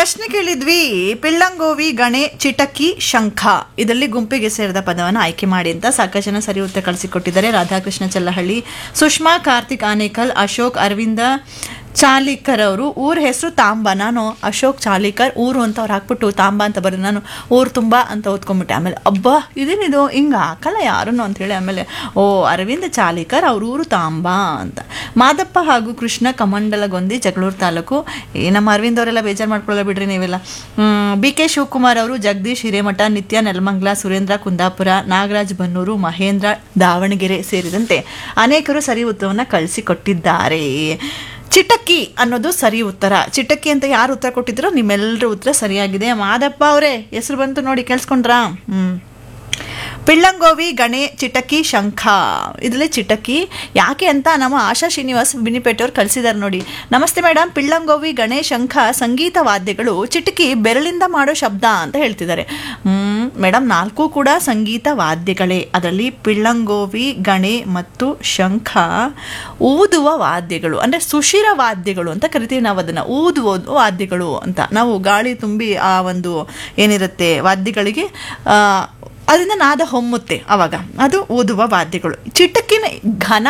ಪ್ರಶ್ನೆ ಕೇಳಿದ್ವಿ ಪಿಳ್ಳಂಗೋವಿ ಗಣೆ ಚಿಟಕಿ ಶಂಖ ಇದರಲ್ಲಿ ಗುಂಪಿಗೆ ಸೇರಿದ ಪದವನ್ನು ಆಯ್ಕೆ ಮಾಡಿ ಅಂತ ಸಾಕಷ್ಟು ಜನ ಸರಿ ಉತ್ತರ ಕಳಿಸಿಕೊಟ್ಟಿದ್ದಾರೆ ರಾಧಾಕೃಷ್ಣ ಚಲ್ಲಹಳ್ಳಿ ಸುಷ್ಮಾ ಕಾರ್ತಿಕ್ ಆನೇಕಲ್ ಅಶೋಕ್ ಅರವಿಂದ ಚಾಲಿಕರ್ ಅವರು ಊರ ಹೆಸರು ತಾಂಬ ನಾನು ಅಶೋಕ್ ಚಾಲಿಕರ್ ಊರು ಅಂತ ಅವ್ರು ಹಾಕ್ಬಿಟ್ಟು ತಾಂಬ ಅಂತ ಬರೋದು ನಾನು ಊರು ತುಂಬ ಅಂತ ಓದ್ಕೊಂಬಿಟ್ಟೆ ಆಮೇಲೆ ಅಬ್ಬಾ ಇದೇನಿದು ಹಿಂಗೆ ಹಾಕಲ್ಲ ಯಾರನ್ನು ಅಂತೇಳಿ ಆಮೇಲೆ ಓ ಅರವಿಂದ ಚಾಲಿಕರ್ ಅವ್ರ ಊರು ತಾಂಬ ಅಂತ ಮಾದಪ್ಪ ಹಾಗೂ ಕೃಷ್ಣ ಕಮಂಡಲಗೊಂದಿ ಜಗಳೂರು ತಾಲೂಕು ಏ ನಮ್ಮ ಅರವಿಂದ್ ಅವರೆಲ್ಲ ಬೇಜಾರು ಮಾಡ್ಕೊಳ್ಳೋ ಬಿಡ್ರಿ ನೀವೆಲ್ಲ ಬಿ ಕೆ ಶಿವಕುಮಾರ್ ಅವರು ಜಗದೀಶ್ ಹಿರೇಮಠ ನಿತ್ಯ ನೆಲಮಂಗ್ಲ ಸುರೇಂದ್ರ ಕುಂದಾಪುರ ನಾಗರಾಜ್ ಬನ್ನೂರು ಮಹೇಂದ್ರ ದಾವಣಗೆರೆ ಸೇರಿದಂತೆ ಅನೇಕರು ಸರಿ ಉತ್ತರವನ್ನು ಕಳಿಸಿಕೊಟ್ಟಿದ್ದಾರೆ ಚಿಟಕಿ ಅನ್ನೋದು ಸರಿ ಉತ್ತರ ಚಿಟಕಿ ಅಂತ ಯಾರು ಉತ್ತರ ಕೊಟ್ಟಿದ್ರೋ ನಿಮ್ಮೆಲ್ಲರ ಉತ್ತರ ಸರಿಯಾಗಿದೆ ಮಾದಪ್ಪ ಅವರೇ ಹೆಸರು ಬಂತು ನೋಡಿ ಕೇಳಿಸ್ಕೊಂಡ್ರಾ ಹ್ಮ್ ಪಿಳ್ಳಂಗೋವಿ ಗಣೆ ಚಿಟಕಿ ಶಂಖ ಇದರಲ್ಲಿ ಚಿಟಕಿ ಯಾಕೆ ಅಂತ ನಮ್ಮ ಆಶಾ ಶ್ರೀನಿವಾಸ್ ಬಿನಿಪೇಟೆಯವ್ರು ಕಳಿಸಿದ್ದಾರೆ ನೋಡಿ ನಮಸ್ತೆ ಮೇಡಮ್ ಪಿಳ್ಳಂಗೋವಿ ಗಣೆ ಶಂಖ ಸಂಗೀತ ವಾದ್ಯಗಳು ಚಿಟಕಿ ಬೆರಳಿಂದ ಮಾಡೋ ಶಬ್ದ ಅಂತ ಹೇಳ್ತಿದ್ದಾರೆ ಹ್ಮ್ ಮೇಡಮ್ ನಾಲ್ಕು ಕೂಡ ಸಂಗೀತ ವಾದ್ಯಗಳೇ ಅದರಲ್ಲಿ ಪಿಳ್ಳಂಗೋವಿ ಗಣೆ ಮತ್ತು ಶಂಖ ಊದುವ ವಾದ್ಯಗಳು ಅಂದರೆ ಸುಶಿರ ವಾದ್ಯಗಳು ಅಂತ ಕರಿತೀವಿ ನಾವು ಅದನ್ನು ಊದುವ ವಾದ್ಯಗಳು ಅಂತ ನಾವು ಗಾಳಿ ತುಂಬಿ ಆ ಒಂದು ಏನಿರುತ್ತೆ ವಾದ್ಯಗಳಿಗೆ ಆ, ಅದರಿಂದ ನಾದ ಹೊಮ್ಮುತ್ತೆ ಅವಾಗ ಅದು ಊದುವ ವಾದ್ಯಗಳು ಚಿಟಕಿನ ಘನ